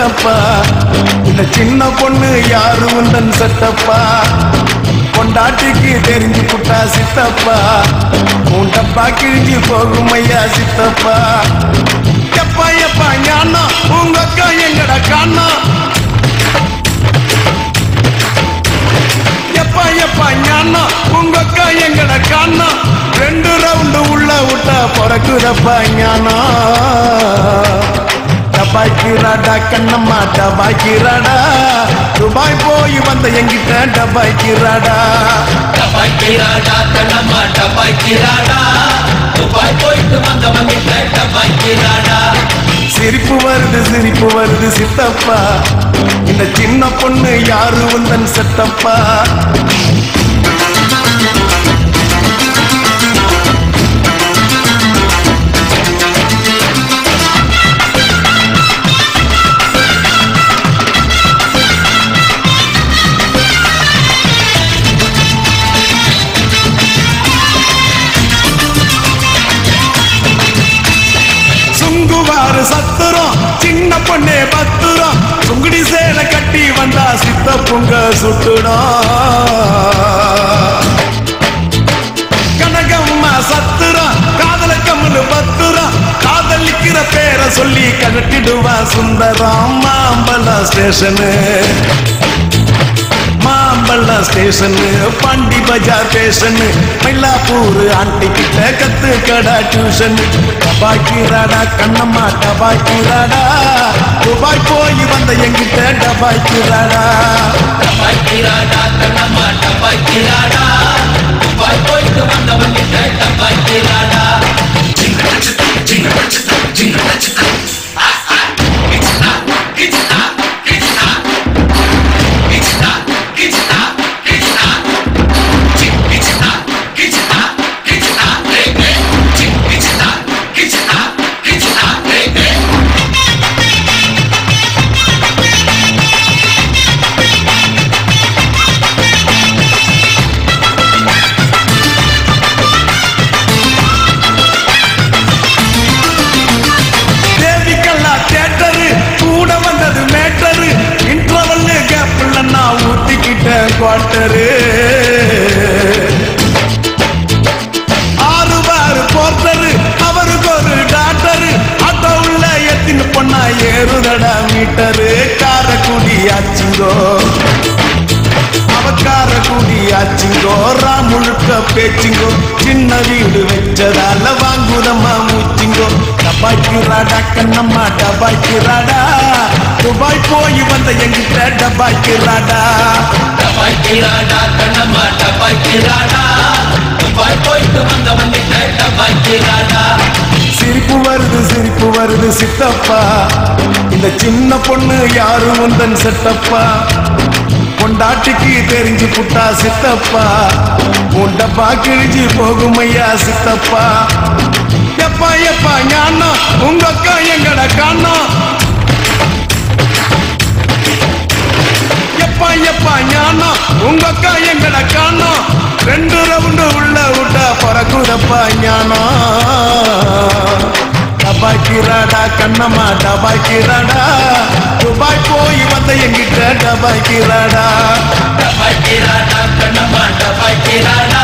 சித்தப்பா இந்த சின்ன பொண்ணு யாரு உந்தன் சட்டப்பா பொண்டாட்டிக்கு தெரிஞ்சு புட்டா சித்தப்பா உன் டப்பா கிழிஞ்சு போகும் ஐயா சித்தப்பா எப்பா எப்பா ஞானா உங்க அக்கா எங்கட காணா எப்பா எப்பா ஞானா உங்க அக்கா எங்கட காணா ரெண்டு ரவுண்டு உள்ள விட்டா பிறக்குதப்பா ஞானா டபாய்க்கிறாடா கண்ணம்மா டபாய்க்கிறாடா துபாய் போய் வந்த எங்கிட்ட டபாய்க்கிறாடா டபாய்க்கிறாடா கண்ணம்மா டபாய்க்கிறாடா துபாய் போயிட்டு வந்தவங்கிட்ட டபாய்க்கிறாடா சிரிப்பு வருது சிரிப்பு வருது சித்தப்பா இந்த சின்ன பொண்ணு யாரு உந்தன் செத்தப்பா சுங்குவாரு சத்துரும் சின்ன பொண்ணே பத்துரும் சுங்குடி சேலை கட்டி வந்தா சித்த பொங்க சுட்டுடும் கனகம்மா சத்துரும் காதல கம்முனு பத்துரும் காதலிக்கிற பேரை சொல்லி கழட்டிடுவா சுந்தரம் மாம்பழம் ஸ்டேஷனு மாம்பழம் station Pondy Bazaar station Mylapore aunty கிட்ட கத்து கடா டியூஷன் டபாய்க்கிறாடா கண்ணம்மா டபாய்க்கிறாடா துபாய் போய் வந்த எங்கிட்ட டபாய்க்கிறாடா டபாய்க்கிறாடா கண்ணம்மா டபாய்க்கிறாடா துபாய் போயிட்டு வந்தவங்கிட்ட டபாய்க்கிறாடா தேவிக்கல்லா தேட்டரு கூட வந்தது மேட்டரு இன்டர்வல்லு கேப்ல நான் ஊத்திக்கிட்ட குவார்டரு ஆறு பாரு போர்ட்டரு அவருக்கு ஒரு டாக்டரு ஆட்டோ உள்ள எத்தின்னு பொண்ணா ஏறுதடா மீட்டரு காரக்குடி ஆச்சுங்கோ அவக்கார கூடி ஆச்சுங்கோ முழுக்க பேச்சுங்கோ சின்ன வீடு வச்சதால வாங்குதம்மா மூச்சுங்கோ டபாய்க்கிறாடா கண்ணம்மா டபாய்க்கிறாடா துபாய் போய் வந்த எங்கிட்ட டபாய்க்கிறாடா டபாய்க்கிறாடா கண்ணம்மா டபாய்க்கிறாடா துபாய் போயிட்டு வந்தவங்கிட்ட டபாய்க்கிறாடா சிரிப்பு வருது சிரிப்பு வருது சித்தப்பா இந்த சின்ன பொண்ணு யாரு உந்தன் செட்டப்பா பொண்டாட்டிக்கு தெரிஞ்சு புட்டா சித்தப்பா உன் டப்பா கிழிஞ்சு போகும் ஐயா சித்தப்பா எப்பா எப்பா ஞானா உங்க அக்கா எங்கட காணா எப்பா எப்பா ஞானா உங்க அக்கா எங்கட காணா ரெண்டு ரவுண்டு உள்ள விட்டா பறக்குதப்பா ஞானா டபாய்க்கிறாடா கண்ணம்மா டபாய்க்கிறாடா துபாய் போய் வந்த எங்கிட்ட டபாய்க்கிறாடா டபாய்க்கிறாடா கண்ணம்மா டபாய்க்கிறாடா